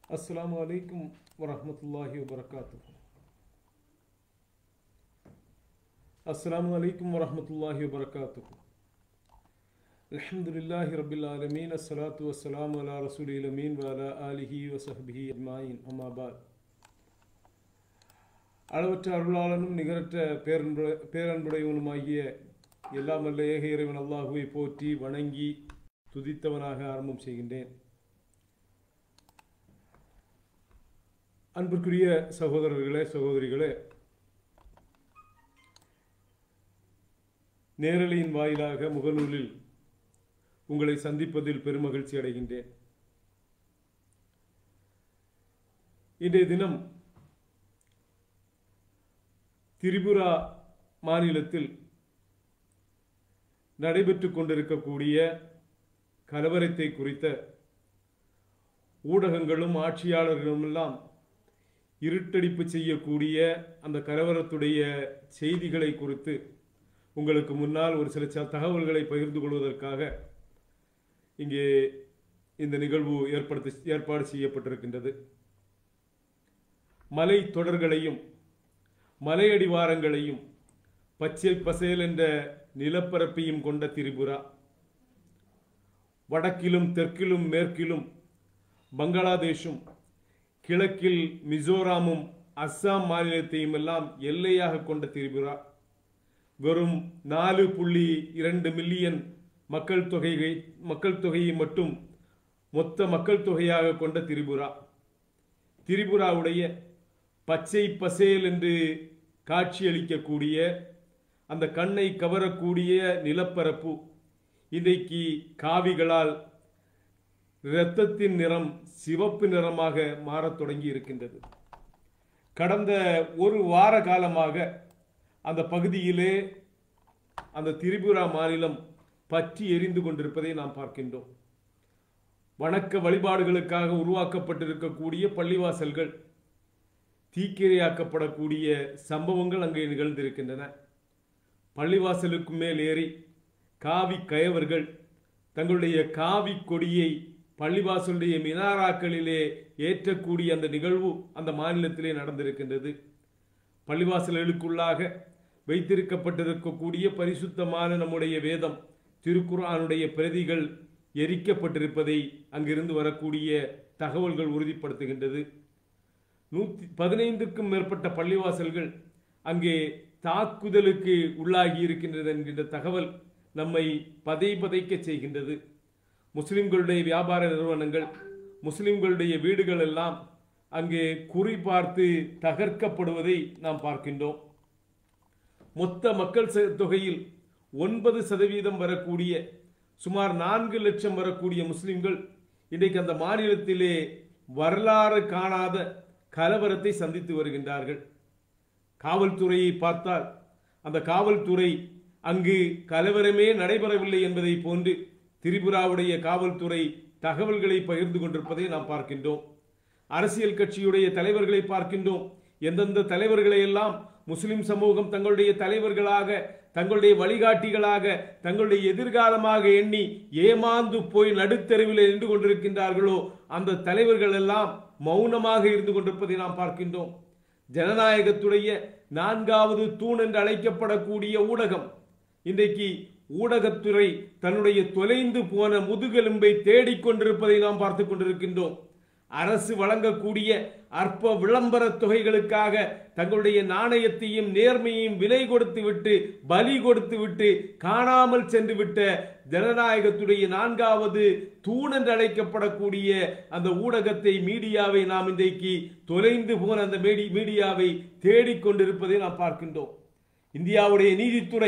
அஸ்ஸலாமு அலைக்கும் வரஹ்மத்துல்லாஹி வபரகாத்துஹு அஸ்ஸலாமு அலைக்கும் வரஹ்மத்துல்லாஹி வபரகாத்துஹு அல்ஹம்துலில்லாஹி ரப்பில் ஆலமீன் அஸ்ஸலாத்து வஸ்ஸலாமு அலா ரசூலில் அமீன் வ அலா ஆலிஹி வ ஸஹ்பிஹி அஜ்மாயின் அம்மா பாத் அளவற்ற அருளாளனும் நிகரற்ற பேரன்பு பேரன்புடையவனுமாகிய எல்லாம் வல்ல ஏக இறைவன் அல்லாஹுவை போற்றி வணங்கி துதித்தவனாக ஆரம்பம் செய்கின்றேன் அன்பிற்குரிய சகோதரர்களே சகோதரிகளே நேரலையின் வாயிலாக முகநூலில் உங்களை சந்திப்பதில் பெருமகிழ்ச்சி அடைகின்றேன் இன்றைய தினம் திரிபுரா மாநிலத்தில் நடைபெற்றுக் கொண்டிருக்கக்கூடிய கலவரத்தை குறித்த ஊடகங்களும் ஆட்சியாளர்களும் எல்லாம் இருட்டடிப்பு செய்யக்கூடிய அந்த கலவரத்துடைய செய்திகளை குறித்து உங்களுக்கு முன்னால் ஒரு சில ச- தகவல்களை பகிர்ந்து கொள்வதற்காக இங்கே இந்த நிகழ்வு ஏற்படுத்த ஏற்பாடு செய்யப்பட்டிருக்கின்றது மலை தொடர்களையும் மலையடிவாரங்களையும் பச்சை பசேல் என்ற நிலப்பரப்பையும் கொண்ட திரிபுரா வடக்கிலும் தெற்கிலும் மேற்கிலும் பங்களாதேஷும் கிழக்கில் மிசோராமும் அஸ்ஸாம் மாநிலத்தையும் எல்லாம் எல்லையாக கொண்ட திரிபுரா வெறும் நாலு புள்ளி இரண்டு மில்லியன் மக்கள் தொகையை மக்கள் தொகையை மட்டும் மொத்த மக்கள் தொகையாக கொண்ட திரிபுரா திரிபுராவுடைய பச்சை பசேல் என்று காட்சியளிக்கக்கூடிய அந்த கண்ணை கவரக்கூடிய நிலப்பரப்பு இன்றைக்கு காவிகளால் இரத்தத்தின் நிறம் சிவப்பு நிறமாக மாறத் தொடங்கி இருக்கின்றது கடந்த ஒரு வார காலமாக அந்த பகுதியிலே அந்த திரிபுரா மாநிலம் பற்றி எரிந்து கொண்டிருப்பதை நாம் பார்க்கின்றோம் வணக்க வழிபாடுகளுக்காக உருவாக்கப்பட்டிருக்கக்கூடிய பள்ளிவாசல்கள் தீக்கிரையாக்கப்படக்கூடிய சம்பவங்கள் அங்கே நிகழ்ந்திருக்கின்றன பள்ளிவாசலுக்கு மேல் ஏறி காவி கயவர்கள் தங்களுடைய காவி கொடியை பள்ளிவாசலுடைய மினாராக்களிலே ஏற்றக்கூடிய அந்த நிகழ்வு அந்த மாநிலத்திலே நடந்திருக்கின்றது பள்ளிவாசல்களுக்குள்ளாக வைத்திருக்கப்பட்டிருக்கக்கூடிய பரிசுத்தமான நம்முடைய வேதம் திருக்குர்ஆனுடைய பிரதிகள் எரிக்கப்பட்டிருப்பதை அங்கிருந்து வரக்கூடிய தகவல்கள் உறுதிப்படுத்துகின்றது நூத்தி பதினைந்துக்கும் மேற்பட்ட பள்ளிவாசல்கள் அங்கே தாக்குதலுக்கு உள்ளாகி இருக்கின்றது என்கின்ற தகவல் நம்மை பதை பதைக்க செய்கின்றது முஸ்லிம்களுடைய வியாபார நிறுவனங்கள் முஸ்லிம்களுடைய வீடுகள் எல்லாம் அங்கே குறிபார்த்து தகர்க்கப்படுவதை நாம் பார்க்கின்றோம் மொத்த மக்கள் ச- தொகையில் ஒன்பது சதவீதம் வரக்கூடிய சுமார் நான்கு லட்சம் வரக்கூடிய முஸ்லிம்கள் இன்றைக்கு அந்த மாநிலத்திலே வரலாறு காணாத கலவரத்தை சந்தித்து வருகின்றார்கள் காவல்துறையை பார்த்தால் அந்த காவல்துறை அங்கு கலவரமே நடைபெறவில்லை என்பதை போன்று திரிபுராவுடைய காவல்துறை தகவல்களை பகிர்ந்து கொண்டிருப்பதை நாம் பார்க்கின்றோம் அரசியல் கட்சியுடைய தலைவர்களை பார்க்கின்றோம் எந்தெந்த தலைவர்களை எல்லாம் முஸ்லிம் சமூகம் தங்களுடைய தலைவர்களாக தங்களுடைய வழிகாட்டிகளாக தங்களுடைய எதிர்காலமாக எண்ணி ஏமாந்து போய் நடுத்தெருவில் நின்று கொண்டிருக்கின்றார்களோ அந்த தலைவர்கள் எல்லாம் மௌனமாக இருந்து கொண்டிருப்பதை நாம் பார்க்கின்றோம் ஜனநாயகத்துடைய நான்காவது தூண் என்று அழைக்கப்படக்கூடிய ஊடகம் இன்றைக்கு ஊடகத்துறை தன்னுடைய தொலைந்து போன முதுகெலும்பை தேடிக்கொண்டிருப்பதை நாம் பார்த்து கொண்டிருக்கின்றோம் அரசு வழங்கக்கூடிய அற்ப விளம்பர தொகைகளுக்காக தங்களுடைய நாணயத்தையும் நேர்மையையும் விலை கொடுத்து விட்டு பலி கொடுத்து விட்டு காணாமல் சென்று விட்ட ஜனநாயகத்துடைய நான்காவது தூண் என்று அழைக்கப்படக்கூடிய அந்த ஊடகத்தை மீடியாவை நாம் இன்றைக்கு தொலைந்து போன அந்த மீடி மீடியாவை தேடிக்கொண்டிருப்பதை நாம் பார்க்கின்றோம் இந்தியாவுடைய நீதித்துறை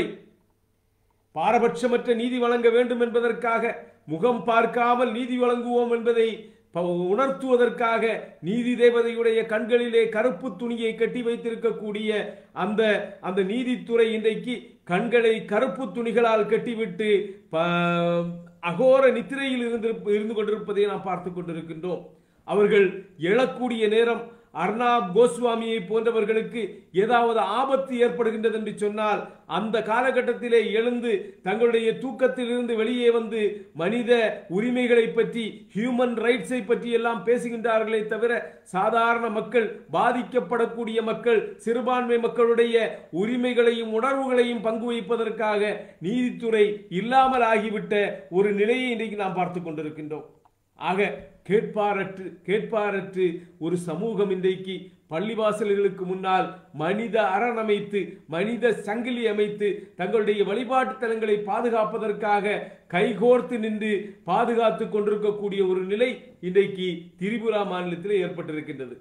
பாரபட்சமற்ற நீதி வழங்க வேண்டும் என்பதற்காக முகம் பார்க்காமல் நீதி வழங்குவோம் என்பதை ப- உணர்த்துவதற்காக நீதி தேவதையுடைய கண்களிலே கருப்பு துணியை கட்டி வைத்திருக்கக்கூடிய அந்த அந்த நீதித்துறை இன்றைக்கு கண்களை கருப்பு துணிகளால் கட்டிவிட்டு ப- அகோர நித்திரையில் இருந்து இருந்து கொண்டிருப்பதை நாம் பார்த்து கொண்டிருக்கின்றோம் அவர்கள் எழக்கூடிய நேரம் அர்ணாப் கோஸ்வாமியை போன்றவர்களுக்கு ஏதாவது ஆபத்து ஏற்படுகின்றது என்று சொன்னால் அந்த காலகட்டத்திலே எழுந்து தங்களுடைய தூக்கத்திலிருந்து வெளியே வந்து மனித உரிமைகளை பற்றி ஹியூமன் ரைட்ஸை பற்றி எல்லாம் பேசுகின்றார்களே தவிர சாதாரண மக்கள் பாதிக்கப்படக்கூடிய மக்கள் சிறுபான்மை மக்களுடைய உரிமைகளையும் உணர்வுகளையும் பங்கு வைப்பதற்காக நீதித்துறை இல்லாமல் ஆகிவிட்ட ஒரு நிலையை இன்றைக்கு நாம் பார்த்து கொண்டிருக்கின்றோம் ஆக கேட்பாரற்று கேட்பாரற்று ஒரு சமூகம் இன்றைக்கு பள்ளிவாசல்களுக்கு முன்னால் மனித அரண் அமைத்து மனித சங்கிலி அமைத்து தங்களுடைய வழிபாட்டு தலங்களை பாதுகாப்பதற்காக கைகோர்த்து நின்று பாதுகாத்துக் கொண்டிருக்கக்கூடிய ஒரு நிலை இன்றைக்கு திரிபுரா மாநிலத்தில் ஏற்பட்டிருக்கின்றது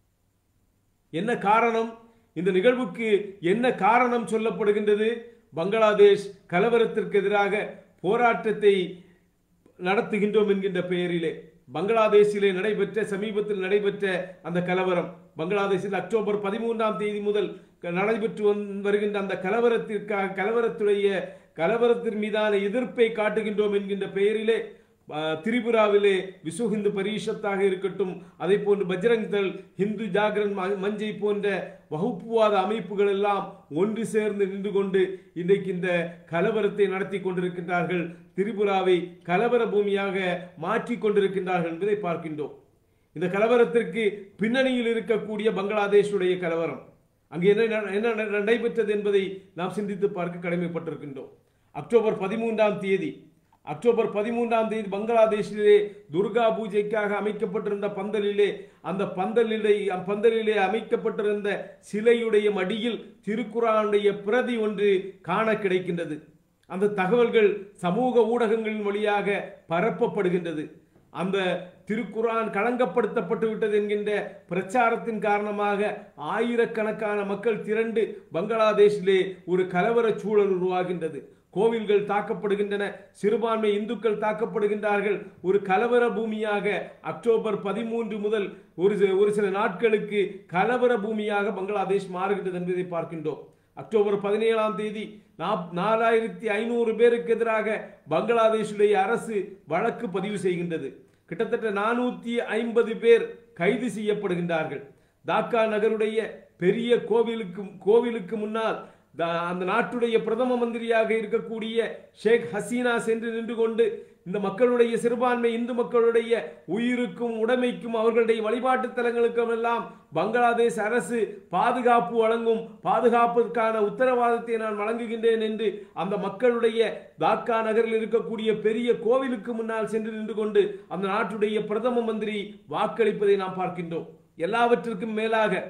என்ன காரணம் இந்த நிகழ்வுக்கு என்ன காரணம் சொல்லப்படுகின்றது பங்களாதேஷ் கலவரத்திற்கு எதிராக போராட்டத்தை நடத்துகின்றோம் என்கின்ற பெயரிலே பங்களாதேஷிலே நடைபெற்ற சமீபத்தில் நடைபெற்ற அந்த கலவரம் பங்களாதேஷில் அக்டோபர் பதிமூன்றாம் தேதி முதல் க- நடைபெற்று வந்து- வருகின்ற அந்த கலவரத்திற்காக கலவரத்துடைய கலவரத்தின் மீதான எதிர்ப்பை காட்டுகின்றோம் என்கின்ற பெயரிலே அஹ், திரிபுராவிலே விஸ்வ ஹிந்து பரிஷத்தாக இருக்கட்டும் அதே போன்று பஜ்ரங் தள் ஹிந்து ஜாகரன் ம- மஞ்சை போன்ற வகுப்புவாத அமைப்புகள் எல்லாம் ஒன்று சேர்ந்து நின்று கொண்டு இன்றைக்கு இந்த கலவரத்தை நடத்தி கொண்டிருக்கின்றார்கள் திரிபுராவை கலவர பூமியாக மாற்றிக் கொண்டிருக்கின்றார்கள் என்பதை பார்க்கின்றோம் இந்த கலவரத்திற்கு பின்னணியில் இருக்கக்கூடிய பங்களாதேஷுடைய கலவரம் அங்கு என்ன நட- என்ன நட- நடைபெற்றது என்பதை நாம் சிந்தித்து பார்க்க கடமைப்பட்டிருக்கின்றோம் அக்டோபர் பதிமூன்றாம் தேதி அக்டோபர் பதிமூன்றாம் தேதி பங்களாதேஷிலே துர்கா பூஜைக்காக அமைக்கப்பட்டிருந்த பந்தலிலே அந்த பந்தலிலே பந்தலிலே அமைக்கப்பட்டிருந்த சிலையுடைய மடியில் திருக்குறானுடைய பிரதி ஒன்று காண கிடைக்கின்றது அந்த தகவல்கள் சமூக ஊடகங்களின் வழியாக பரப்பப்படுகின்றது அந்த திருக்குரான் களங்கப்படுத்தப்பட்டு விட்டது என்கின்ற பிரச்சாரத்தின் காரணமாக ஆயிரக்கணக்கான மக்கள் திரண்டு பங்களாதேஷிலே ஒரு கலவர சூழல் உருவாகின்றது கோவில்கள் தாக்கப்படுகின்றன சிறுபான்மை இந்துக்கள் தாக்கப்படுகின்றார்கள் ஒரு கலவர பூமியாக அக்டோபர் பதிமூன்று முதல் ஒரு சில ஒரு சில நாட்களுக்கு கலவர பூமியாக பங்களாதேஷ் மாறுகின்றது என்பதை பார்க்கின்றோம் அக்டோபர் பதினேழாம் தேதி நாப்- நாலாயிரத்தி ஐநூறு பேருக்கு எதிராக பங்களாதேஷுடைய அரசு வழக்கு பதிவு செய்கின்றது கிட்டத்தட்ட நானூத்தி ஐம்பது பேர் கைது செய்யப்படுகின்றார்கள் தாக்கா நகருடைய பெரிய கோவிலுக்கு கோவிலுக்கு முன்னால் த- அந்த நாட்டுடைய பிரதம மந்திரியாக இருக்கக்கூடிய ஷேக் ஹசீனா சென்று நின்று கொண்டு இந்த மக்களுடைய சிறுபான்மை இந்து மக்களுடைய உயிருக்கும் உடைமைக்கும் அவர்களுடைய வழிபாட்டு தலங்களுக்கும் எல்லாம் பங்களாதேஷ் அரசு பாதுகாப்பு வழங்கும் பாதுகாப்புக்கான உத்தரவாதத்தை நான் வழங்குகின்றேன் என்று அந்த மக்களுடைய தாக்கா நகரில் இருக்கக்கூடிய பெரிய கோவிலுக்கு முன்னால் சென்று நின்று கொண்டு அந்த நாட்டுடைய பிரதம மந்திரி வாக்களிப்பதை நாம் பார்க்கின்றோம் எல்லாவற்றிற்கும் மேலாக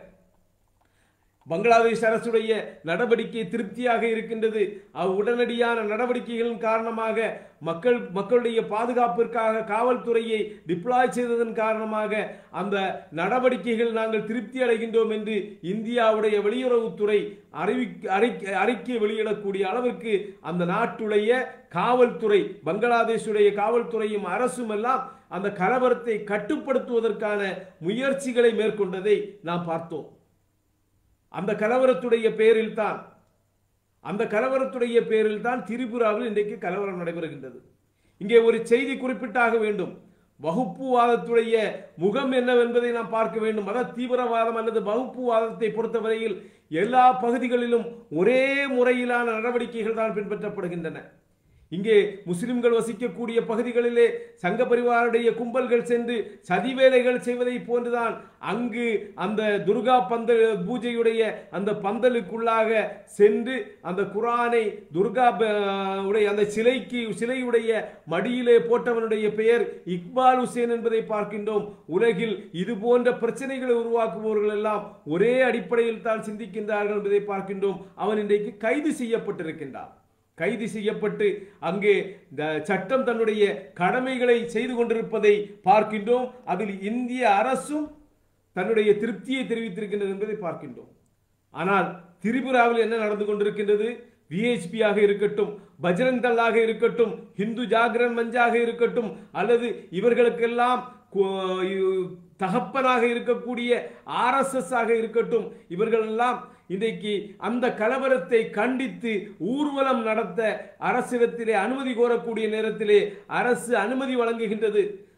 பங்களாதேஷ் அரசுடைய நடவடிக்கை திருப்தியாக இருக்கின்றது அவ் உடனடியான நடவடிக்கைகளின் காரணமாக மக்கள் மக்களுடைய பாதுகாப்பிற்காக காவல்துறையை டிப்ளாய் செய்ததன் காரணமாக அந்த நடவடிக்கைகள் நாங்கள் திருப்தி அடைகின்றோம் என்று இந்தியாவுடைய வெளியுறவுத்துறை அறிவி அறிக்கை அறிக்கை வெளியிடக்கூடிய அளவிற்கு அந்த நாட்டுடைய காவல்துறை பங்களாதேஷுடைய காவல்துறையும் அரசும் எல்லாம் அந்த கலவரத்தை கட்டுப்படுத்துவதற்கான முயற்சிகளை மேற்கொண்டதை நாம் பார்த்தோம் அந்த கலவரத்துடைய பேரில் தான் அந்த கலவரத்துடைய பேரில் தான் திரிபுராவில் இன்றைக்கு கலவரம் நடைபெறுகின்றது இங்கே ஒரு செய்தி குறிப்பிட்டாக வேண்டும் வகுப்புவாதத்துடைய முகம் என்னவென்பதை நாம் பார்க்க வேண்டும் மத தீவிரவாதம் அல்லது வகுப்புவாதத்தை பொறுத்தவரையில் எல்லா பகுதிகளிலும் ஒரே முறையிலான நடவடிக்கைகள் தான் பின்பற்றப்படுகின்றன இங்கே முஸ்லிம்கள் வசிக்கக்கூடிய பகுதிகளிலே சங்க பரிவாருடைய கும்பல்கள் சென்று சதி வேலைகள் செய்வதை போன்றுதான் அங்கு அந்த துர்கா பந்தல் பூஜையுடைய அந்த பந்தலுக்குள்ளாக சென்று அந்த குரானை துர்கா ப- உடைய அந்த சிலைக்கு சிலையுடைய மடியிலே போட்டவனுடைய பெயர் இக்பால் ஹுசேன் என்பதை பார்க்கின்றோம் உலகில் இது போன்ற பிரச்சனைகளை உருவாக்குபவர்கள் எல்லாம் ஒரே அடிப்படையில் தான் சிந்திக்கின்றார்கள் என்பதை பார்க்கின்றோம் அவன் இன்றைக்கு கைது செய்யப்பட்டிருக்கின்றான் கைது செய்யப்பட்டு அங்கே இந்த சட்டம் தன்னுடைய கடமைகளை செய்து கொண்டிருப்பதை பார்க்கின்றோம் அதில் இந்திய அரசும் தன்னுடைய திருப்தியை தெரிவித்திருக்கின்றது என்பதை பார்க்கின்றோம் ஆனால் திரிபுராவில் என்ன நடந்து கொண்டிருக்கின்றது விஹெச்பியாக இருக்கட்டும் பஜ்ரங் தள்ளாக இருக்கட்டும் ஹிந்து ஜாகரன் மஞ்சாக இருக்கட்டும் அல்லது இவர்களுக்கெல்லாம் கு- தகப்பனாக இருக்கக்கூடிய ஆர்எஸ்எஸ் ஆக இருக்கட்டும் இவர்கள் எல்லாம் இன்றைக்கு அந்த கலவரத்தை கண்டித்து ஊர்வலம் நடத்த அரசிடத்திலே அனுமதி கோரக்கூடிய நேரத்திலே அரசு அனுமதி வழங்குகின்றது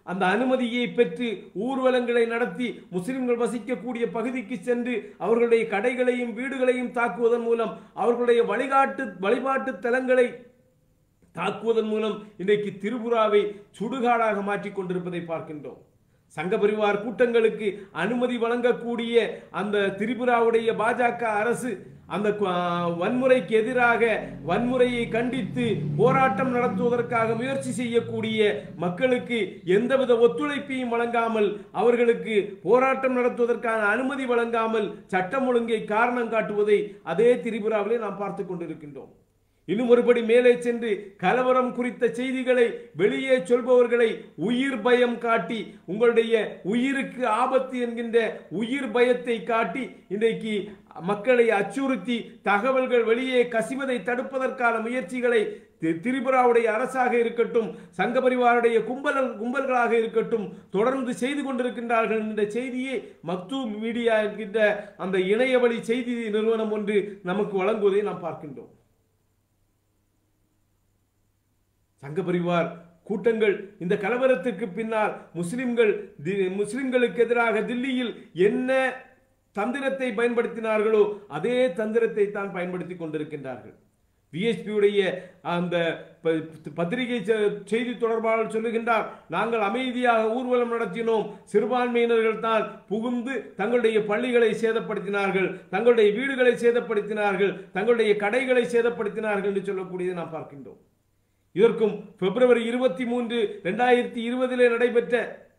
அந்த அனுமதியை பெற்று ஊர்வலங்களை நடத்தி முஸ்லிம்கள் வசிக்கக்கூடிய பகுதிக்கு சென்று அவர்களுடைய கடைகளையும் வீடுகளையும் தாக்குவதன் மூலம் அவர்களுடைய வழிகாட்டு வழிபாட்டு தலங்களை தாக்குவதன் மூலம் இன்றைக்கு திரிபுராவை சுடுகாடாக மாற்றிக் கொண்டிருப்பதை பார்க்கின்றோம் சங்க பரிவார் கூட்டங்களுக்கு அனுமதி வழங்கக்கூடிய அந்த திரிபுராவுடைய பாஜக அரசு அந்த கு- ஆ, வன்முறைக்கு எதிராக வன்முறையை கண்டித்து போராட்டம் நடத்துவதற்காக முயற்சி செய்யக்கூடிய மக்களுக்கு எந்தவித ஒத்துழைப்பையும் வழங்காமல் அவர்களுக்கு போராட்டம் நடத்துவதற்கான அனுமதி வழங்காமல் சட்டம் ஒழுங்கை காரணம் காட்டுவதை அதே திரிபுராவிலே நாம் பார்த்து கொண்டிருக்கின்றோம் இன்னும் ஒருபடி மேலே சென்று கலவரம் குறித்த செய்திகளை வெளியே சொல்பவர்களை உயிர் பயம் காட்டி உங்களுடைய உயிருக்கு ஆபத்து என்கின்ற உயிர் பயத்தை காட்டி இன்றைக்கு மக்களை அச்சுறுத்தி தகவல்கள் வெளியே கசிவதை தடுப்பதற்கான முயற்சிகளை தி- திரிபுராவுடைய அரசாக இருக்கட்டும் சங்க பரிவாருடைய கும்பல் கும்பல்களாக இருக்கட்டும் தொடர்ந்து செய்து கொண்டிருக்கின்றார்கள் என்ற செய்தியை மக்தூ மீடியா என்கின்ற அந்த இணையவழி செய்தி நிறுவனம் ஒன்று நமக்கு வழங்குவதை நாம் பார்க்கின்றோம் சங்க பரிவார் கூட்டங்கள் இந்த கலவரத்துக்கு பின்னால் முஸ்லிம்கள் தி- முஸ்லிம்களுக்கு எதிராக தில்லியில் என்ன தந்திரத்தை பயன்படுத்தினார்களோ அதே தந்திரத்தை தான் பயன்படுத்தி கொண்டிருக்கின்றார்கள் விஎஸ்பியுடைய அந்த ப- பத்திரிகை செ- செய்தி தொடர்பாளர் சொல்லுகின்றார் நாங்கள் அமைதியாக ஊர்வலம் நடத்தினோம் சிறுபான்மையினர்கள் தான் புகுந்து தங்களுடைய பள்ளிகளை சேதப்படுத்தினார்கள் தங்களுடைய வீடுகளை சேதப்படுத்தினார்கள் தங்களுடைய கடைகளை சேதப்படுத்தினார்கள் என்று சொல்லக்கூடியதை நாம் பார்க்கின்றோம் இதற்கும் பிப்ரவரி இருபத்தி மூன்று இரண்டாயிரத்தி இருபதிலே நடைபெற்ற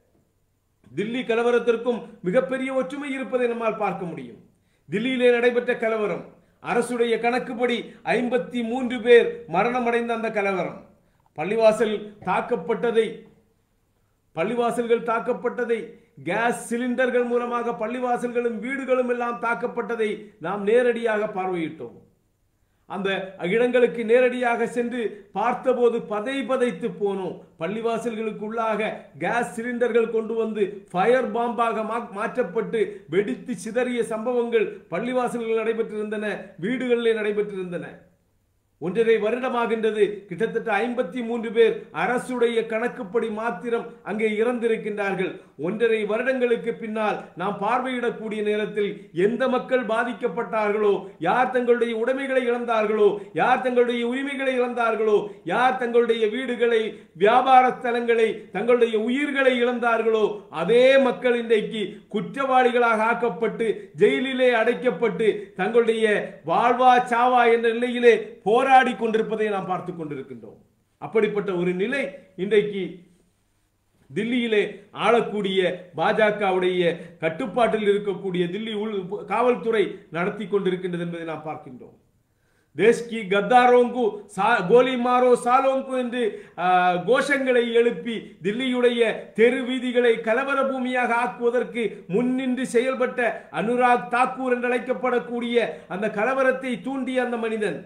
தில்லி கலவரத்திற்கும் மிகப்பெரிய ஒற்றுமை இருப்பதை நம்மால் பார்க்க முடியும் தில்லியிலே நடைபெற்ற கலவரம் அரசுடைய கணக்குப்படி ஐம்பத்தி மூன்று பேர் மரணமடைந்த அந்த கலவரம் பள்ளிவாசல் தாக்கப்பட்டதை பள்ளிவாசல்கள் தாக்கப்பட்டதை கேஸ் சிலிண்டர்கள் மூலமாக பள்ளிவாசல்களும் வீடுகளும் எல்லாம் தாக்கப்பட்டதை நாம் நேரடியாக பார்வையிட்டோம் அந்த இடங்களுக்கு நேரடியாக சென்று பார்த்தபோது பதை பதைத்து போனோம் பள்ளிவாசல்களுக்குள்ளாக கேஸ் சிலிண்டர்கள் கொண்டு வந்து ஃபயர் பாம்பாக மா- மாற்றப்பட்டு வெடித்து சிதறிய சம்பவங்கள் பள்ளிவாசல்கள் நடைபெற்றிருந்தன வீடுகளிலே நடைபெற்றிருந்தன ஒன்றரை வருடமாகின்றது கிட்டத்தட்ட ஐம்பத்தி மூன்று பேர் அரசுடைய கணக்குப்படி மாத்திரம் அங்கே இறந்திருக்கின்றார்கள் ஒன்றரை வருடங்களுக்கு பின்னால் நாம் பார்வையிடக்கூடிய நேரத்தில் எந்த மக்கள் பாதிக்கப்பட்டார்களோ யார் தங்களுடைய உடைமைகளை இழந்தார்களோ யார் தங்களுடைய உரிமைகளை இழந்தார்களோ யார் தங்களுடைய வீடுகளை வியாபார ஸ்தலங்களை தங்களுடைய உயிர்களை இழந்தார்களோ அதே மக்கள் இன்றைக்கு குற்றவாளிகளாக ஆக்கப்பட்டு ஜெயிலிலே அடைக்கப்பட்டு தங்களுடைய வாழ்வா சாவா என்ற நிலையிலே போராடி கொண்டிருப்பதை நாம் பார்த்து கொண்டிருக்கின்றோம் அப்படிப்பட்ட ஒரு நிலை இன்றைக்கு தில்லியிலே ஆளக்கூடிய பாஜகவுடைய கட்டுப்பாட்டில் இருக்கக்கூடிய தில்லி உள் காவல்துறை நடத்தி கொண்டிருக்கின்றது என்பதை நாம் பார்க்கின்றோம் தேஷ்கி கத்தாரோங்கு சா- கோலி மாரோ சாலோங்கு என்று ஆ, கோஷங்களை எழுப்பி தில்லியுடைய தெரு வீதிகளை கலவர பூமியாக ஆக்குவதற்கு முன்னின்று செயல்பட்ட அனுராக் தாக்கூர் என்று அழைக்கப்படக்கூடிய அந்த கலவரத்தை தூண்டிய அந்த மனிதன்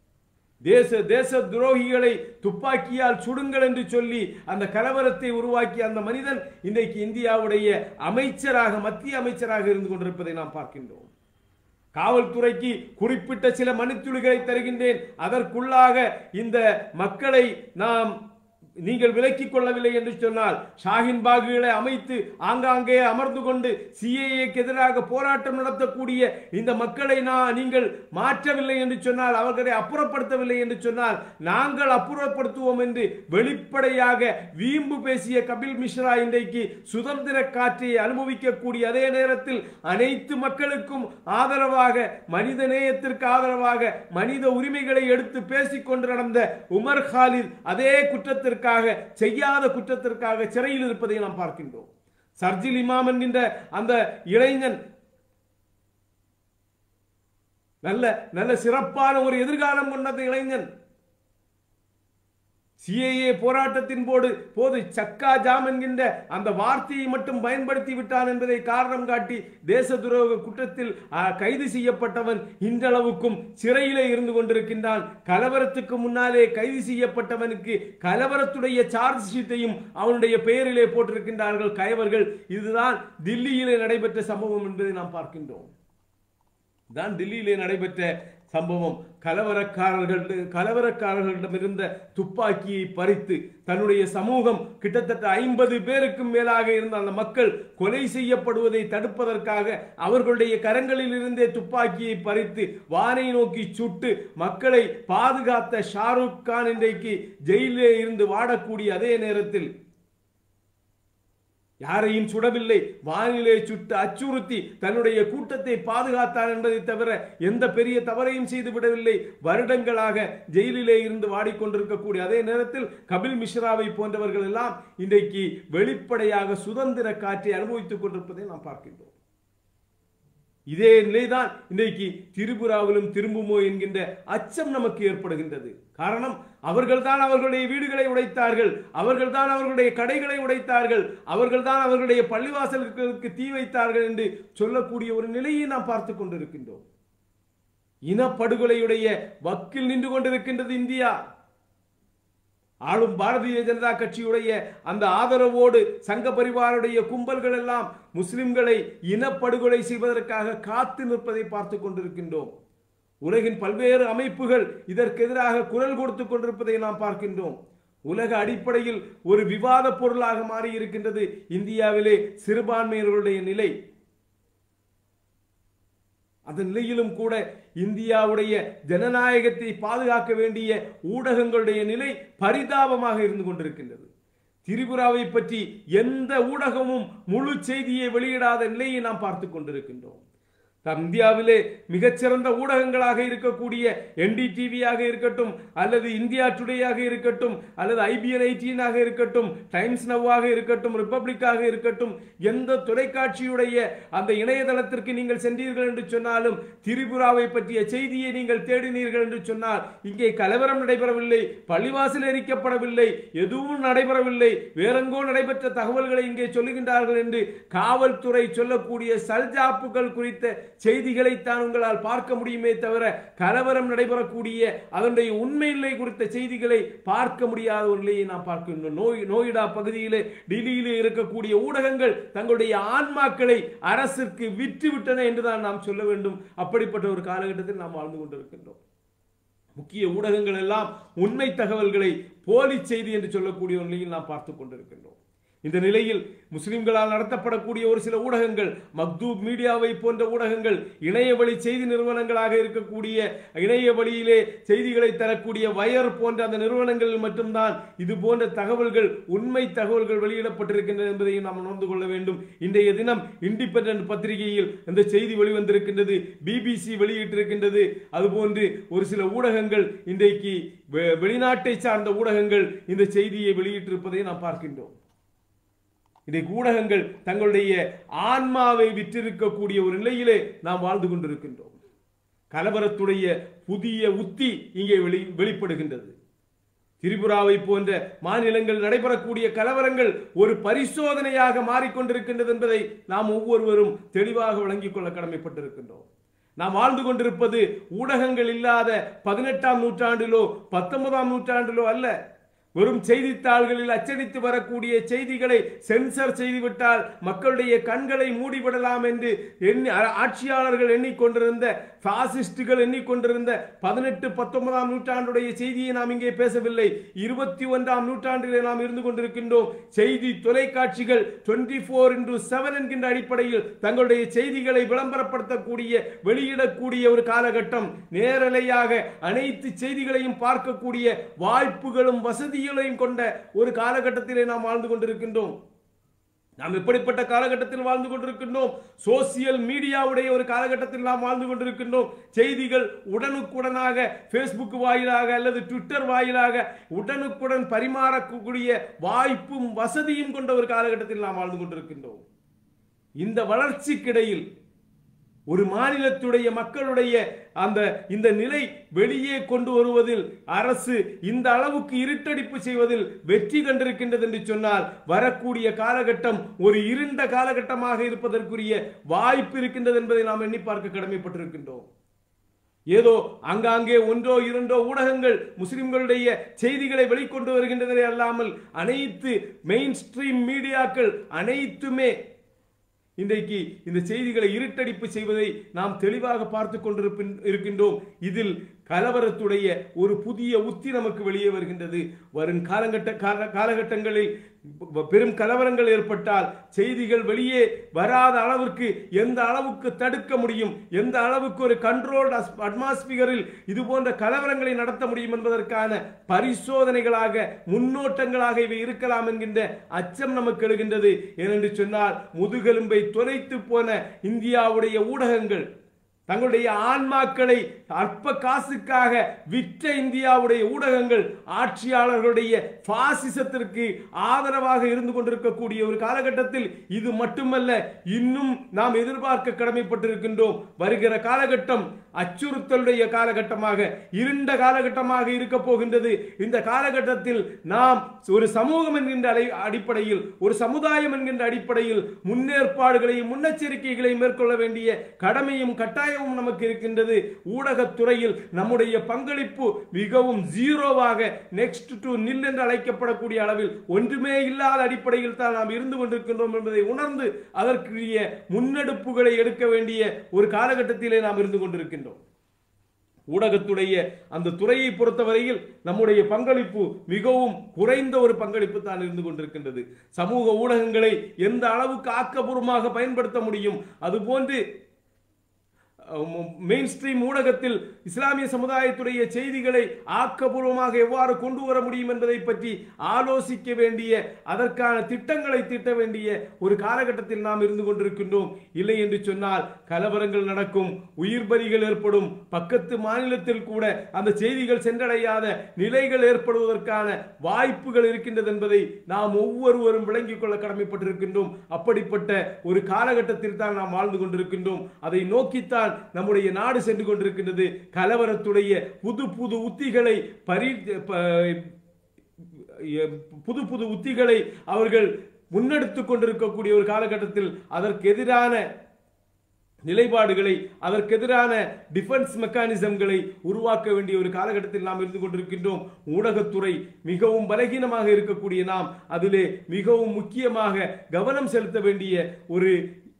தேச தேச துரோகிகளை துப்பாக்கியால் சுடுங்கள் என்று சொல்லி அந்த கலவரத்தை உருவாக்கிய அந்த மனிதன் இன்றைக்கு இந்தியாவுடைய அமைச்சராக மத்திய அமைச்சராக இருந்து கொண்டிருப்பதை நாம் பார்க்கின்றோம் காவல்துறைக்கு குறிப்பிட்ட சில மணித்துளிகளை தருகின்றேன் அதற்குள்ளாக இந்த மக்களை நாம் நீங்கள் விலக்கிக் கொள்ளவில்லை என்று சொன்னால் ஷாஹின் பாகுகளை அமைத்து ஆங்காங்கே அமர்ந்து கொண்டு சிஏஏக்கு எதிராக போராட்டம் நடத்தக்கூடிய இந்த மக்களை நான் நீங்கள் மாற்றவில்லை என்று சொன்னால் அவர்களை அப்புறப்படுத்தவில்லை என்று சொன்னால் நாங்கள் அப்புறப்படுத்துவோம் என்று வெளிப்படையாக வீம்பு பேசிய கபில் மிஸ்ரா இன்றைக்கு சுதந்திர காற்றை அனுபவிக்கக்கூடிய அதே நேரத்தில் அனைத்து மக்களுக்கும் ஆதரவாக மனித நேயத்திற்கு ஆதரவாக மனித உரிமைகளை எடுத்து பேசிக் கொண்டு நடந்த உமர் காலித் அதே குற்றத்திற்காக செய்யாத குற்றத்திற்காக சிறையில் இருப்பதை நாம் பார்க்கின்றோம் சர்ஜில் இமாம் என்கின்ற அந்த இளைஞன் நல்ல நல்ல சிறப்பான ஒரு எதிர்காலம் கொண்ட அந்த இளைஞன் சிஏஏ போராட்டத்தின் போது போது சக்கா ஜாம் என்கின்ற அந்த வார்த்தையை மட்டும் பயன்படுத்தி விட்டான் என்பதை காரணம் காட்டி தேச துரோக குற்றத்தில் ஆ, கைது செய்யப்பட்டவன் இன்றளவுக்கும் சிறையிலே இருந்து கொண்டிருக்கின்றான் கலவரத்துக்கு முன்னாலே கைது செய்யப்பட்டவனுக்கு கலவரத்துடைய சார்ஜ் ஷீட்டையும் அவனுடைய பெயரிலே போட்டிருக்கின்றார்கள் கயவர்கள் இதுதான் தில்லியிலே நடைபெற்ற சம்பவம் என்பதை நாம் பார்க்கின்றோம் தான் தில்லியிலே நடைபெற்ற சம்பவம் கலவரக்காரர்கள் கலவரக்காரர்களிடமிருந்த துப்பாக்கியை பறித்து தன்னுடைய சமூகம் கிட்டத்தட்ட ஐம்பது பேருக்கும் மேலாக இருந்த அந்த மக்கள் கொலை செய்யப்படுவதை தடுப்பதற்காக அவர்களுடைய கரங்களில் இருந்தே துப்பாக்கியை பறித்து வானை நோக்கி சுட்டு மக்களை பாதுகாத்த ஷாருக் கான் இன்றைக்கு ஜெயிலே இருந்து வாடக்கூடிய அதே நேரத்தில் யாரையும் சுடவில்லை வானிலே சுட்டு அச்சுறுத்தி தன்னுடைய கூட்டத்தை பாதுகாத்தார் என்பதை தவிர எந்த பெரிய தவறையும் செய்து விடவில்லை வருடங்களாக ஜெயிலிலே இருந்து வாடிக்கொண்டிருக்கக்கூடிய அதே நேரத்தில் கபில் மிஸ்ராவை போன்றவர்கள் எல்லாம் இன்றைக்கு வெளிப்படையாக சுதந்திர காற்றை அனுபவித்துக் கொண்டிருப்பதை நாம் பார்க்கின்றோம் இதே நிலைதான் இன்றைக்கு திரிபுராவிலும் திரும்புமோ என்கின்ற அச்சம் நமக்கு ஏற்படுகின்றது காரணம் அவர்கள்தான் அவர்களுடைய வீடுகளை உடைத்தார்கள் அவர்கள்தான் அவர்களுடைய கடைகளை உடைத்தார்கள் அவர்கள்தான் அவர்களுடைய பள்ளிவாசல்களுக்கு தீ வைத்தார்கள் என்று சொல்லக்கூடிய ஒரு நிலையை நாம் பார்த்து கொண்டிருக்கின்றோம் இனப்படுகொலையுடைய வக்கில் நின்று கொண்டிருக்கின்றது இந்தியா ஆளும் பாரதிய ஜனதா கட்சியுடைய அந்த ஆதரவோடு சங்க பரிவாருடைய கும்பல்கள் எல்லாம் முஸ்லிம்களை இனப்படுகொலை செய்வதற்காக காத்து நிற்பதை பார்த்து கொண்டிருக்கின்றோம் உலகின் பல்வேறு அமைப்புகள் இதற்கு எதிராக குரல் கொடுத்து கொண்டிருப்பதை நாம் பார்க்கின்றோம் உலக அடிப்படையில் ஒரு விவாத பொருளாக மாறி இருக்கின்றது இந்தியாவிலே சிறுபான்மையினர்களுடைய நிலை அந்த நிலையிலும் கூட இந்தியாவுடைய ஜனநாயகத்தை பாதுகாக்க வேண்டிய ஊடகங்களுடைய நிலை பரிதாபமாக இருந்து கொண்டிருக்கின்றது திரிபுராவை பற்றி எந்த ஊடகமும் முழு செய்தியை வெளியிடாத நிலையை நாம் பார்த்து கொண்டிருக்கின்றோம் நம் இந்தியாவிலே மிகச்சிறந்த ஊடகங்களாக இருக்கக்கூடிய என்டிடிவியாக இருக்கட்டும் அல்லது இந்தியா டுடேயாக இருக்கட்டும் அல்லது ஐபிஎன் ஐடியனாக இருக்கட்டும் டைம்ஸ் நவ்வாக இருக்கட்டும் ரிப்பப்ளிக்காக இருக்கட்டும் எந்த தொலைக்காட்சியுடைய அந்த இணையதளத்திற்கு நீங்கள் சென்றீர்கள் என்று சொன்னாலும் திரிபுராவை பற்றிய செய்தியை நீங்கள் தேடினீர்கள் என்று சொன்னால் இங்கே கலவரம் நடைபெறவில்லை பள்ளிவாசல் எரிக்கப்படவில்லை எதுவும் நடைபெறவில்லை வேறெங்கோ நடைபெற்ற தகவல்களை இங்கே சொல்லுகின்றார்கள் என்று காவல்துறை சொல்லக்கூடிய சல்ஜாப்புகள் குறித்த செய்திகளைத்தான் உங்களால் பார்க்க முடியுமே தவிர கலவரம் நடைபெறக்கூடிய அதனுடைய உண்மையில்லை குறித்த செய்திகளை பார்க்க முடியாத ஒரு நிலையை நாம் பார்க்கின்றோம் நோய் நோயிடா பகுதியிலே டெல்லியிலே இருக்கக்கூடிய ஊடகங்கள் தங்களுடைய ஆன்மாக்களை அரசிற்கு விற்று விட்டன என்றுதான் நாம் சொல்ல வேண்டும் அப்படிப்பட்ட ஒரு காலகட்டத்தில் நாம் வாழ்ந்து கொண்டிருக்கின்றோம் முக்கிய ஊடகங்கள் எல்லாம் உண்மை தகவல்களை போலி செய்தி என்று சொல்லக்கூடிய ஒரு நிலையில் நாம் பார்த்து கொண்டிருக்கின்றோம் இந்த நிலையில் முஸ்லிம்களால் நடத்தப்படக்கூடிய ஒரு சில ஊடகங்கள் மக்தூப் மீடியாவை போன்ற ஊடகங்கள் இணைய வழி செய்தி நிறுவனங்களாக இருக்கக்கூடிய இணைய வழியிலே செய்திகளை தரக்கூடிய வயர் போன்ற அந்த நிறுவனங்களில் மட்டும்தான் இது போன்ற தகவல்கள் உண்மை தகவல்கள் வெளியிடப்பட்டிருக்கின்றன என்பதையும் நாம் உணர்ந்து கொள்ள வேண்டும் இன்றைய தினம் இண்டிபெண்டன்ட் பத்திரிகையில் இந்த செய்தி வெளிவந்திருக்கின்றது பிபிசி வெளியிட்டிருக்கின்றது அதுபோன்று ஒரு சில ஊடகங்கள் இன்றைக்கு வெ- வெளிநாட்டை சார்ந்த ஊடகங்கள் இந்த செய்தியை வெளியிட்டிருப்பதை நாம் பார்க்கின்றோம் இன்றைக்கு ஊடகங்கள் தங்களுடைய ஆன்மாவை விற்றிருக்கக்கூடிய ஒரு நிலையிலே நாம் வாழ்ந்து கொண்டிருக்கின்றோம் கலவரத்துடைய புதிய உத்தி இங்கே வெளி வெளிப்படுகின்றது திரிபுராவை போன்ற மாநிலங்கள் நடைபெறக்கூடிய கலவரங்கள் ஒரு பரிசோதனையாக மாறிக்கொண்டிருக்கின்றது என்பதை நாம் ஒவ்வொருவரும் தெளிவாக விளங்கிக் கொள்ள கடமைப்பட்டிருக்கின்றோம் நாம் வாழ்ந்து கொண்டிருப்பது ஊடகங்கள் இல்லாத பதினெட்டாம் நூற்றாண்டிலோ பத்தொன்பதாம் நூற்றாண்டிலோ அல்ல வெறும் செய்தித்தாள்களில் அச்சடித்து வரக்கூடிய செய்திகளை சென்சர் செய்துவிட்டால் மக்களுடைய கண்களை மூடிவிடலாம் என்று எண்ணி அ- ஆட்சியாளர்கள் எண்ணிக்கொண்டிருந்த பாசிஸ்டுகள் எண்ணிக்கொண்டிருந்த பதினெட்டு பத்தொன்பதாம் நூற்றாண்டுடைய செய்தியை நாம் இங்கே பேசவில்லை இருபத்தி ஒன்றாம் நூற்றாண்டிலே நாம் இருந்து கொண்டிருக்கின்றோம் செய்தி தொலைக்காட்சிகள் டுவெண்ட்டி ஃபோர் இன்டூ செவன் என்கின்ற அடிப்படையில் தங்களுடைய செய்திகளை விளம்பரப்படுத்தக்கூடிய வெளியிடக்கூடிய ஒரு காலகட்டம் நேரலையாக அனைத்து செய்திகளையும் பார்க்கக்கூடிய வாய்ப்புகளும் வசதிகளையும் கொண்ட ஒரு காலகட்டத்திலே நாம் வாழ்ந்து கொண்டிருக்கின்றோம் நாம் எப்படிப்பட்ட காலகட்டத்தில் வாழ்ந்து கொண்டிருக்கின்றோம் சோசியல் மீடியாவுடைய ஒரு காலகட்டத்தில் நாம் வாழ்ந்து கொண்டிருக்கின்றோம் செய்திகள் உடனுக்குடனாக ஃபேஸ்புக் வாயிலாக அல்லது ட்விட்டர் வாயிலாக உடனுக்குடன் பரிமாறக்கூடிய வாய்ப்பும் வசதியும் கொண்ட ஒரு காலகட்டத்தில் நாம் வாழ்ந்து கொண்டிருக்கின்றோம் இந்த வளர்ச்சிக்கிடையில் ஒரு மாநிலத்துடைய மக்களுடைய அந்த இந்த நிலை வெளியே கொண்டு வருவதில் அரசு இந்த அளவுக்கு இருட்டடிப்பு செய்வதில் வெற்றி கண்டிருக்கின்றது என்று சொன்னால் வரக்கூடிய காலகட்டம் ஒரு இருண்ட காலகட்டமாக இருப்பதற்குரிய வாய்ப்பு இருக்கின்றது என்பதை நாம் எண்ணி பார்க்க கடமைப்பட்டிருக்கின்றோம் ஏதோ அங்காங்கே ஒன்றோ இரண்டோ ஊடகங்கள் முஸ்லிம்களுடைய செய்திகளை வெளிக்கொண்டு வருகின்றதே அல்லாமல் அனைத்து மெயின் ஸ்ட்ரீம் மீடியாக்கள் அனைத்துமே இன்றைக்கு இந்த செய்திகளை இருட்டடிப்பு செய்வதை நாம் தெளிவாக பார்த்து கொண்டிருப்பின் இருக்கின்றோம் இதில் கலவரத்துடைய ஒரு புதிய உத்தி நமக்கு வெளியே வருகின்றது வரும் காலகட்ட கால- காலகட்டங்களில் ப- பெரும் கலவரங்கள் ஏற்பட்டால் செய்திகள் வெளியே வராத அளவிற்கு எந்த அளவுக்கு தடுக்க முடியும் எந்த அளவுக்கு ஒரு கண்ட்ரோல்ட் அட்மாஸ்பியரில் இது போன்ற கலவரங்களை நடத்த முடியும் என்பதற்கான பரிசோதனைகளாக முன்னோட்டங்களாக இவை இருக்கலாம் என்கின்ற அச்சம் நமக்கு எழுகின்றது ஏனென்று சொன்னால் முதுகெலும்பை தொலைத்து போன இந்தியாவுடைய ஊடகங்கள் தங்களுடைய ஆன்மாக்களை அற்ப காசுக்காக விற்ற இந்தியாவுடைய ஊடகங்கள் ஆட்சியாளர்களுடைய பாசிசத்திற்கு ஆதரவாக இருந்து கொண்டிருக்கக்கூடிய ஒரு காலகட்டத்தில் இது மட்டுமல்ல இன்னும் நாம் எதிர்பார்க்க கடமைப்பட்டிருக்கின்றோம் வருகிற காலகட்டம் அச்சுறுத்தலுடைய காலகட்டமாக இருண்ட காலகட்டமாக இருக்க போகின்றது இந்த காலகட்டத்தில் நாம் ஒரு சமூகம் என்கின்ற அலை- அடிப்படையில் ஒரு சமுதாயம் என்கின்ற அடிப்படையில் முன்னேற்பாடுகளையும் முன்னெச்சரிக்கைகளையும் மேற்கொள்ள வேண்டிய கடமையும் கட்டாயமும் நமக்கு இருக்கின்றது ஊடகத்துறையில் நம்முடைய பங்களிப்பு மிகவும் ஜீரோவாக நெக்ஸ்ட் டு நில் என்று அழைக்கப்படக்கூடிய அளவில் ஒன்றுமே இல்லாத அடிப்படையில் தான் நாம் இருந்து கொண்டிருக்கின்றோம் என்பதை உணர்ந்து அதற்குரிய முன்னெடுப்புகளை எடுக்க வேண்டிய ஒரு காலகட்டத்திலே நாம் இருந்து கொண்டிருக்கின்றோம் ஊடகத்துடைய அந்த துறையை பொறுத்தவரையில் நம்முடைய பங்களிப்பு மிகவும் குறைந்த ஒரு பங்களிப்பு தான் இருந்து கொண்டிருக்கின்றது சமூக ஊடகங்களை எந்த அளவுக்கு ஆக்கபூர்வமாக பயன்படுத்த முடியும் அதுபோன்று மெயின் ஸ்ட்ரீம் ஊடகத்தில் இஸ்லாமிய சமுதாயத்துடைய செய்திகளை ஆக்கபூர்வமாக எவ்வாறு கொண்டு வர முடியும் என்பதை பற்றி ஆலோசிக்க வேண்டிய அதற்கான திட்டங்களை தீட்ட வேண்டிய ஒரு காலகட்டத்தில் நாம் இருந்து கொண்டிருக்கின்றோம் இல்லை என்று சொன்னால் கலவரங்கள் நடக்கும் உயிர் பலிகள் ஏற்படும் பக்கத்து மாநிலத்தில் கூட அந்த செய்திகள் சென்றடையாத நிலைகள் ஏற்படுவதற்கான வாய்ப்புகள் இருக்கின்றது என்பதை நாம் ஒவ்வொருவரும் விளங்கிக் கொள்ள கடமைப்பட்டிருக்கின்றோம் அப்படிப்பட்ட ஒரு காலகட்டத்தில் தான் நாம் வாழ்ந்து கொண்டிருக்கின்றோம் அதை நோக்கித்தான் நம்முடைய நாடு சென்று கொண்டிருக்கின்றது கலவரத்துடைய புது புது உத்திகளை பரி ப- புது புது உத்திகளை அவர்கள் முன்னெடுத்துக் கொண்டிருக்கக்கூடிய ஒரு காலகட்டத்தில் அதற்கு எதிரான நிலைப்பாடுகளை அதற்கெதிரான டிஃபென்ஸ் மெக்கானிசம்களை உருவாக்க வேண்டிய ஒரு காலகட்டத்தில் நாம் இருந்து கொண்டிருக்கின்றோம் ஊடகத்துறை மிகவும் பலகீனமாக இருக்கக்கூடிய நாம் அதிலே மிகவும் முக்கியமாக கவனம் செலுத்த வேண்டிய ஒரு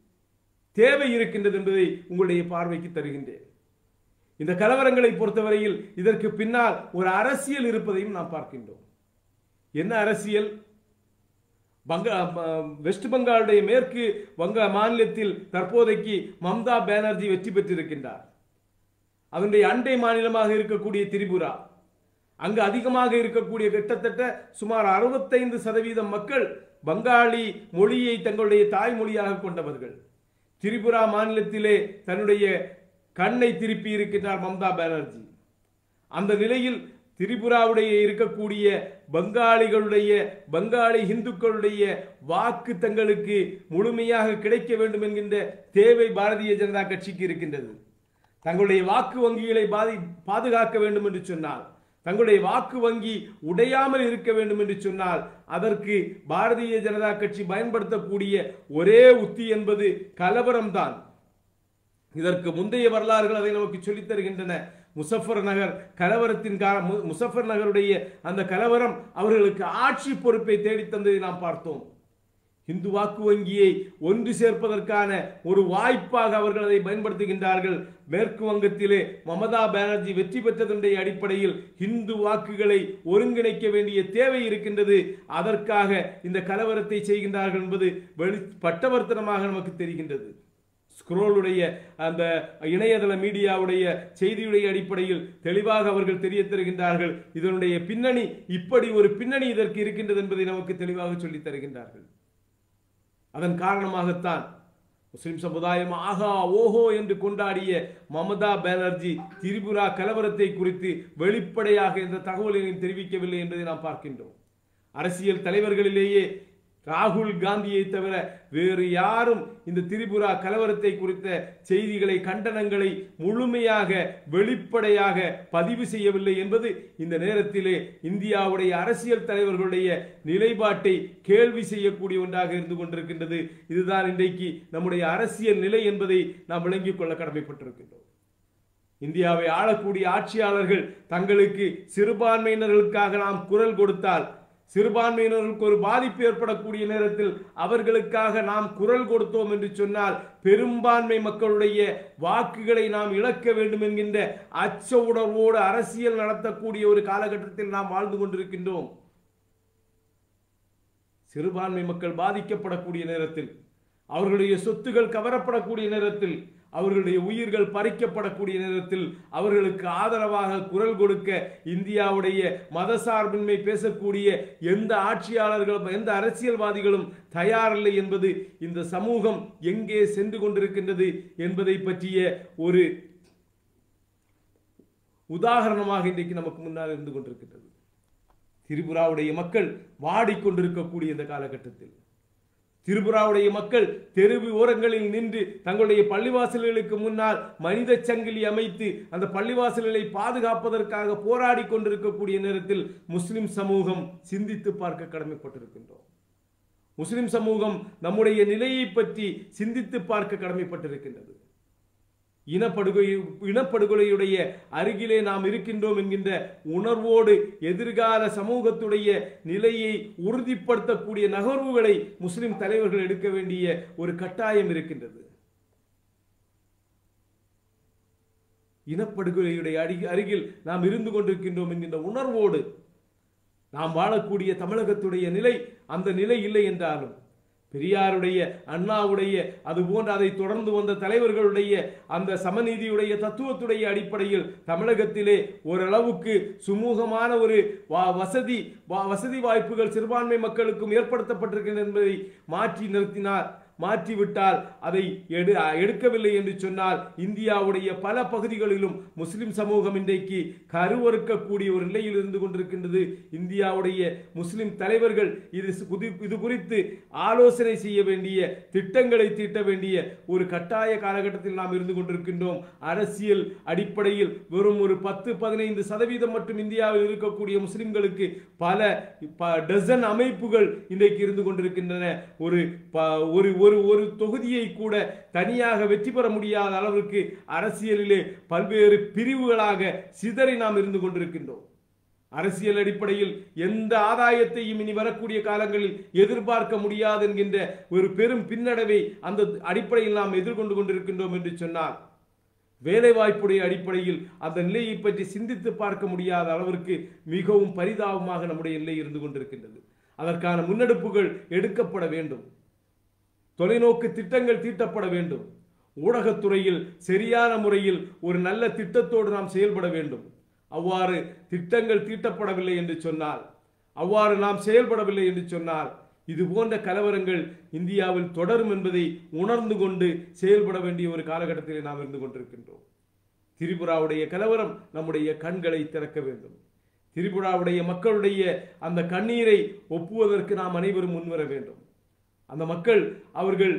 தேவை இருக்கின்றது என்பதை உங்களுடைய பார்வைக்கு தருகின்றேன் இந்த கலவரங்களை பொறுத்தவரையில் இதற்கு பின்னால் ஒரு அரசியல் இருப்பதையும் நாம் பார்க்கின்றோம் என்ன அரசியல் பங்க ப- வெஸ்ட் பெங்காலுடைய மேற்கு வங்க மாநிலத்தில் தற்போதைக்கு மம்தா பானர்ஜி வெற்றி பெற்றிருக்கின்றார் அதனுடைய அண்டை மாநிலமாக இருக்கக்கூடிய திரிபுரா அங்கு அதிகமாக இருக்கக்கூடிய கிட்டத்தட்ட சுமார் அறுபத்தைந்து சதவீதம் மக்கள் பங்காளி மொழியை தங்களுடைய தாய்மொழியாக கொண்டவர்கள் திரிபுரா மாநிலத்திலே தன்னுடைய கண்ணை திருப்பி இருக்கின்றார் மம்தா பானர்ஜி அந்த நிலையில் திரிபுராவுடைய இருக்கக்கூடிய பங்காளிகளுடைய பங்காளி இந்துக்களுடைய வாக்கு தங்களுக்கு முழுமையாக கிடைக்க வேண்டும் என்கின்ற தேவை பாரதிய ஜனதா கட்சிக்கு இருக்கின்றது தங்களுடைய வாக்கு வங்கிகளை பாதி பாதுகாக்க வேண்டும் என்று சொன்னால் தங்களுடைய வாக்கு வங்கி உடையாமல் இருக்க வேண்டும் என்று சொன்னால் அதற்கு பாரதிய ஜனதா கட்சி பயன்படுத்தக்கூடிய ஒரே உத்தி என்பது கலவரம்தான் இதற்கு முந்தைய வரலாறுகள் அதை நமக்கு சொல்லித் தருகின்றன முசஃபர் நகர் கலவரத்தின் கால மு- முசஃபர் நகருடைய அந்த கலவரம் அவர்களுக்கு ஆட்சி பொறுப்பை தேடித் தந்ததை நாம் பார்த்தோம் இந்து வாக்கு வங்கியை ஒன்று சேர்ப்பதற்கான ஒரு வாய்ப்பாக அவர்கள் அதை பயன்படுத்துகின்றார்கள் மேற்கு வங்கத்திலே மமதா பானர்ஜி வெற்றி பெற்றதனுடைய அடிப்படையில் இந்து வாக்குகளை ஒருங்கிணைக்க வேண்டிய தேவை இருக்கின்றது அதற்காக இந்த கலவரத்தை செய்கின்றார்கள் என்பது வெளி பட்டவர்த்தனமாக நமக்கு தெரிகின்றது ஸ்க்ரோலுடைய அந்த இணையதள மீடியாவுடைய செய்தியுடைய அடிப்படையில் தெளிவாக அவர்கள் தெரிய தருகின்றார்கள் இதனுடைய பின்னணி இப்படி ஒரு பின்னணி இதற்கு இருக்கின்றது என்பதை நமக்கு தெளிவாக சொல்லித் தருகின்றார்கள் அதன் காரணமாகத்தான் முஸ்லிம் சமுதாயம் ஆகா ஓஹோ என்று கொண்டாடிய மமதா பானர்ஜி திரிபுரா கலவரத்தை குறித்து வெளிப்படையாக எந்த தகவலையும் தெரிவிக்கவில்லை என்பதை நாம் பார்க்கின்றோம் அரசியல் தலைவர்களிலேயே ராகுல் காந்தியை தவிர வேறு யாரும் இந்த திரிபுரா கலவரத்தை குறித்த செய்திகளை கண்டனங்களை முழுமையாக வெளிப்படையாக பதிவு செய்யவில்லை என்பது இந்த நேரத்திலே இந்தியாவுடைய அரசியல் தலைவர்களுடைய நிலைப்பாட்டை கேள்வி செய்யக்கூடிய ஒன்றாக இருந்து கொண்டிருக்கின்றது இதுதான் இன்றைக்கு நம்முடைய அரசியல் நிலை என்பதை நாம் விளங்கிக் கொள்ள கடமைப்பட்டிருக்கின்றோம் இந்தியாவை ஆளக்கூடிய ஆட்சியாளர்கள் தங்களுக்கு சிறுபான்மையினர்களுக்காக நாம் குரல் கொடுத்தால் சிறுபான்மையினருக்கு ஒரு பாதிப்பு ஏற்படக்கூடிய நேரத்தில் அவர்களுக்காக நாம் குரல் கொடுத்தோம் என்று சொன்னால் பெரும்பான்மை மக்களுடைய வாக்குகளை நாம் இழக்க வேண்டும் என்கின்ற அச்ச உணர்வோடு அரசியல் நடத்தக்கூடிய ஒரு காலகட்டத்தில் நாம் வாழ்ந்து கொண்டிருக்கின்றோம் சிறுபான்மை மக்கள் பாதிக்கப்படக்கூடிய நேரத்தில் அவர்களுடைய சொத்துகள் கவரப்படக்கூடிய நேரத்தில் அவர்களுடைய உயிர்கள் பறிக்கப்படக்கூடிய நேரத்தில் அவர்களுக்கு ஆதரவாக குரல் கொடுக்க இந்தியாவுடைய மதசார்பின்மை பேசக்கூடிய எந்த ஆட்சியாளர்களும் எந்த அரசியல்வாதிகளும் தயாரில்லை என்பது இந்த சமூகம் எங்கே சென்று கொண்டிருக்கின்றது என்பதை பற்றிய ஒரு உதாரணமாக இன்றைக்கு நமக்கு முன்னால் இருந்து கொண்டிருக்கின்றது திரிபுராவுடைய மக்கள் வாடிக்கொண்டிருக்கக்கூடிய இந்த காலகட்டத்தில் திரிபுராவுடைய மக்கள் தெருவு ஓரங்களில் நின்று தங்களுடைய பள்ளிவாசல்களுக்கு முன்னால் மனித சங்கிலி அமைத்து அந்த பள்ளிவாசல்களை பாதுகாப்பதற்காக போராடி கொண்டிருக்கக்கூடிய நேரத்தில் முஸ்லிம் சமூகம் சிந்தித்து பார்க்க கடமைப்பட்டிருக்கின்றோம் முஸ்லிம் சமூகம் நம்முடைய நிலையை பற்றி சிந்தித்து பார்க்க கடமைப்பட்டிருக்கின்றது இனப்படுகொலை இனப்படுகொலையுடைய அருகிலே நாம் இருக்கின்றோம் என்கின்ற உணர்வோடு எதிர்கால சமூகத்துடைய நிலையை உறுதிப்படுத்தக்கூடிய நகர்வுகளை முஸ்லிம் தலைவர்கள் எடுக்க வேண்டிய ஒரு கட்டாயம் இருக்கின்றது இனப்படுகொலையுடைய அடி- அருகில் நாம் இருந்து கொண்டிருக்கின்றோம் என்கின்ற உணர்வோடு நாம் வாழக்கூடிய தமிழகத்துடைய நிலை அந்த நிலை இல்லை என்றாலும் பெரியாருடைய அண்ணாவுடைய அதுபோன்ற அதை தொடர்ந்து வந்த தலைவர்களுடைய அந்த சமநீதியுடைய தத்துவத்துடைய அடிப்படையில் தமிழகத்திலே ஓரளவுக்கு சுமூகமான ஒரு வா- வசதி வா- வசதி வாய்ப்புகள் சிறுபான்மை மக்களுக்கும் ஏற்படுத்தப்பட்டிருக்கின்றன என்பதை மாற்றி நிறுத்தினார் மாற்றிவிட்டால் அதை எடு எடுக்கவில்லை என்று சொன்னால் இந்தியாவுடைய பல பகுதிகளிலும் முஸ்லிம் சமூகம் இன்றைக்கு கருவறுக்கக்கூடிய ஒரு நிலையில் இருந்து கொண்டிருக்கின்றது இந்தியாவுடைய முஸ்லிம் தலைவர்கள் இது சு- குதி- இது குறித்து ஆலோசனை செய்ய வேண்டிய திட்டங்களை தீட்ட வேண்டிய ஒரு கட்டாய காலகட்டத்தில் நாம் இருந்து கொண்டிருக்கின்றோம் அரசியல் அடிப்படையில் வெறும் ஒரு பத்து பதினைந்து சதவீதம் மட்டும் இந்தியாவில் இருக்கக்கூடிய முஸ்லிம்களுக்கு பல ப- டசன் அமைப்புகள் இன்றைக்கு இருந்து கொண்டிருக்கின்றன ஒரு ப- ஒரு ஒரு ஒரு தொகுதியை கூட தனியாக வெற்றி பெற முடியாத அளவிற்கு அரசியலிலே பல்வேறு பிரிவுகளாக சிதறி நாம் இருந்து கொண்டிருக்கின்றோம் அரசியல் அடிப்படையில் எந்த ஆதாயத்தையும் இனி வரக்கூடிய காலங்களில் எதிர்பார்க்க முடியாது என்கின்ற ஒரு பெரும் பின்னடைவை அந்த அடிப்படையில் நாம் எதிர்கொண்டு கொண்டிருக்கின்றோம் என்று சொன்னால் வேலைவாய்ப்புடைய அடிப்படையில் அந்த நிலையை பற்றி சிந்தித்து பார்க்க முடியாத அளவிற்கு மிகவும் பரிதாபமாக நம்முடைய நிலை இருந்து கொண்டிருக்கின்றது அதற்கான முன்னெடுப்புகள் எடுக்கப்பட வேண்டும் தொலைநோக்கு திட்டங்கள் தீட்டப்பட வேண்டும் ஊடகத்துறையில் சரியான முறையில் ஒரு நல்ல திட்டத்தோடு நாம் செயல்பட வேண்டும் அவ்வாறு திட்டங்கள் தீட்டப்படவில்லை என்று சொன்னால் அவ்வாறு நாம் செயல்படவில்லை என்று சொன்னால் இது போன்ற கலவரங்கள் இந்தியாவில் தொடரும் என்பதை உணர்ந்து கொண்டு செயல்பட வேண்டிய ஒரு காலகட்டத்தில் நாம் இருந்து கொண்டிருக்கின்றோம் திரிபுராவுடைய கலவரம் நம்முடைய கண்களை திறக்க வேண்டும் திரிபுராவுடைய மக்களுடைய அந்த கண்ணீரை ஒப்புவதற்கு நாம் அனைவரும் முன்வர வேண்டும் அந்த மக்கள் அவர்கள்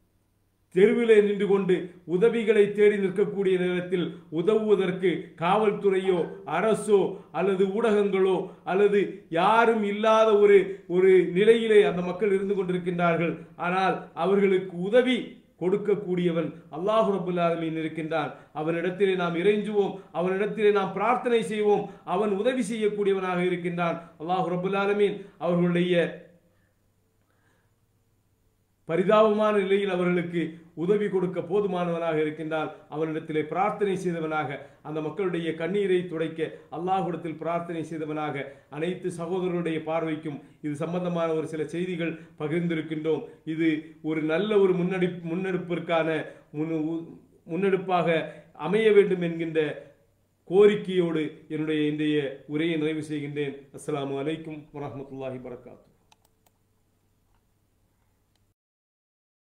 தெருவிலே நின்று கொண்டு உதவிகளை தேடி நிற்கக்கூடிய நேரத்தில் உதவுவதற்கு காவல்துறையோ அரசோ அல்லது ஊடகங்களோ அல்லது யாரும் இல்லாத ஒரு ஒரு நிலையிலே அந்த மக்கள் இருந்து கொண்டிருக்கின்றார்கள் ஆனால் அவர்களுக்கு உதவி கொடுக்கக்கூடியவன் அல்லாஹு ரபுல் ஆலமீன் இருக்கின்றான் அவனிடத்திலே நாம் இறைஞ்சுவோம் அவனிடத்திலே நாம் பிரார்த்தனை செய்வோம் அவன் உதவி செய்யக்கூடியவனாக இருக்கின்றான் அல்லாஹு ரபுல் ஆலமீன் அவர்களுடைய பரிதாபமான நிலையில் அவர்களுக்கு உதவி கொடுக்க போதுமானவனாக இருக்கின்றால் அவனிடத்திலே பிரார்த்தனை செய்தவனாக அந்த மக்களுடைய கண்ணீரை துடைக்க அல்லாஹ்விடத்தில் பிரார்த்தனை செய்தவனாக அனைத்து சகோதரருடைய பார்வைக்கும் இது சம்பந்தமான ஒரு சில செய்திகள் பகிர்ந்திருக்கின்றோம் இது ஒரு நல்ல ஒரு முன்னெடு முன்னெடுப்பிற்கான முன் முன்னெடுப்பாக அமைய வேண்டும் என்கின்ற கோரிக்கையோடு என்னுடைய இன்றைய உரையை நிறைவு செய்கின்றேன் அஸ்ஸலாமு அலைக்கும் வரஹ்மத்துல்லாஹி வரகாத்து